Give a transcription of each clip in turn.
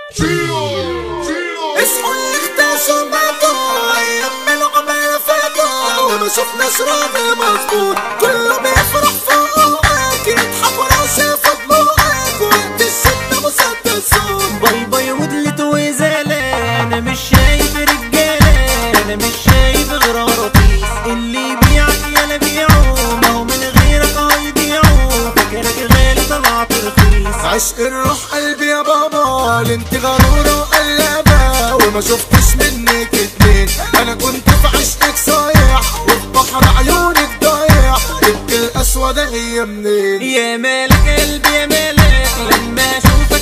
اصحوا اللي اختاسوا ماتوا ايام من عمال فاتوا وما شفناش راجل مظبوط كله بيفرح فوق اوقات يضحك ولو شافوا دموعك وقت الشدة مسدسون باي باي ودلت وزالة انا مش شايف رجالة انا مش شايف غير عراطيس اللي يبيعك يلا بيعه ما هو من غيرك هيضيعوا فاكرك غالي طلعت رخيص عشق الروح قلبي يا بابا اللي انت غرورة وقلابة وما شفتش منك اتنين انا كنت في عشقك صايع وفي بحر عيونك ضايع انت الاسود هي منين يا مالك قلبي يا مالك لما اشوفك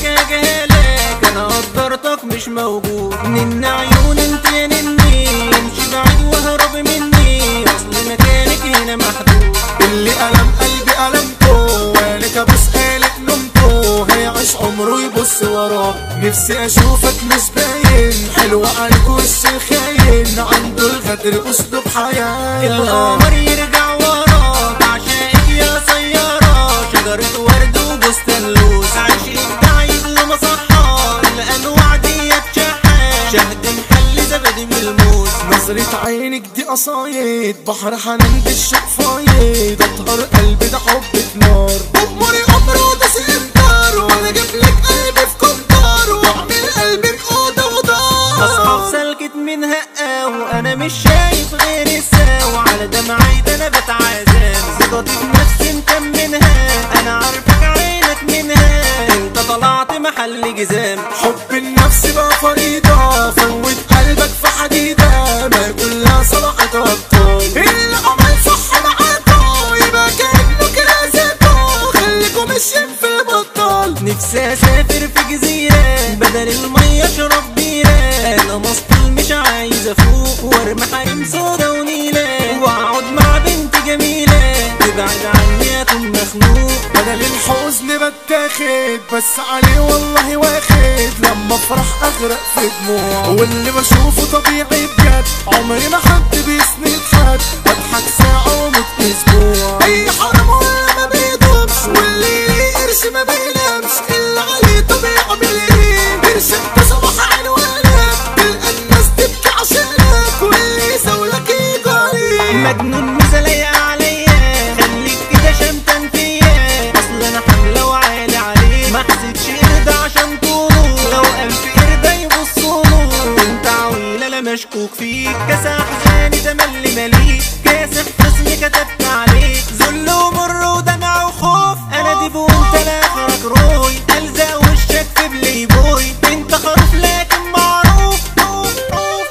اجهلك انا قدرتك مش موجود نن عيون انت يا نني امشي بعيد واهرب مني اصل مكانك هنا محدود اللي ألم قلبي ألمته وقالك أبوس قالك نمته هيعيش عمره يبص وراه نفسي أشوفك مش باين حلو عليك وش الخاين عنده الغدر أسلوب حياة القمر يرجع وراك عشاقك يا سيارة شجرة ورد وبستان لوز عشقك تعيد لمصحة الأنواع دي تشحات شهد محل زبادي من الموز نظرة عينك دي قصايد بحر حنان بالشوق فايد أطهر قلبي ده حبك نار أمري أمر وده سنتار وأنا أجيب لك قلبي في كنتار وأعمل قلبك أوضة ودار أصحاب سلكت من هقة وأنا مش شايف غير الساو على دمعي ده أنا بتعازم ثقتي في نفسي مكمنها أنا عارفك عينك منها أنت طلعت محل جزام حب النفس بقى فريضة فوت قلبك في حديدة ما كلها صلاحة أبطال اللي عمل صح معاكوا يبقى كأنه كده ذاته خليكوا ماشيين في البطال نفسي اسافر في جزيرة بدل المية اشرب بيرة انا مسطول مش عايز افوق وارمي حريم صودا ونيلة واقعد مع بنت جميلة تبعد عني اكون مخنوق بدل الحزن بتاخد بس عليه والله واخد لما افرح اغرق في دموع واللي بشوفه طبيعي بجد عمري ما حد بيسند حد بضحك ساعة واموت اسبوع اي حرام ولا ما بيدومش واللي ليه قرش ما بينامش اللي عليه طب يعمل ايه قرش انت صباح عنوانك تلقى الناس تبكي عشانك واللي يسولك يجي عليه مجنون مزلية عليا خليك كده شمتان فيا اصل انا حملة وعالي عليه ما حسيتش قرد عشان طوله لو الف قردة يبصوله انت عويلة لا مشكوك فيك كاس احزاني ده ملي مليك كاسح اسمي كتبت عليك ذل ومر ودمع وخوف انا ديب وانت لاخرك روي الزق وشك في بلاي بوي انت خروف لكن معروف روف روف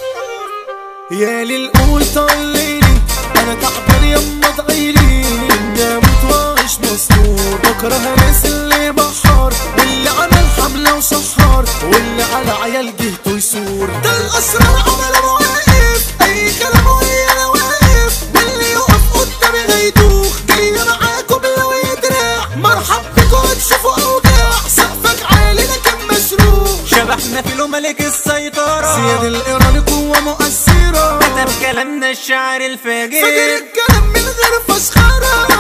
يا للقول طليلي انا تعبان يما ادعيلي اني اموت واعيش مسطور بكره ناس اللي بحار واللي عمل حمله وشحار واللي على عيال جهته يسور ده الاسرار عمل مواقف اي كلام وهي انا واقف واللي يقف قدامي هيدوخ جايه معاكم لو يدرع مرحب بكم تشوفوا اوجاع سقفك عالي لكن مشروع شبحنا في له ملك السيطرة زياد الايراني قوه مؤثره كتب كلامنا الشعر الفاجر فاكر الكلام من غير فسخرة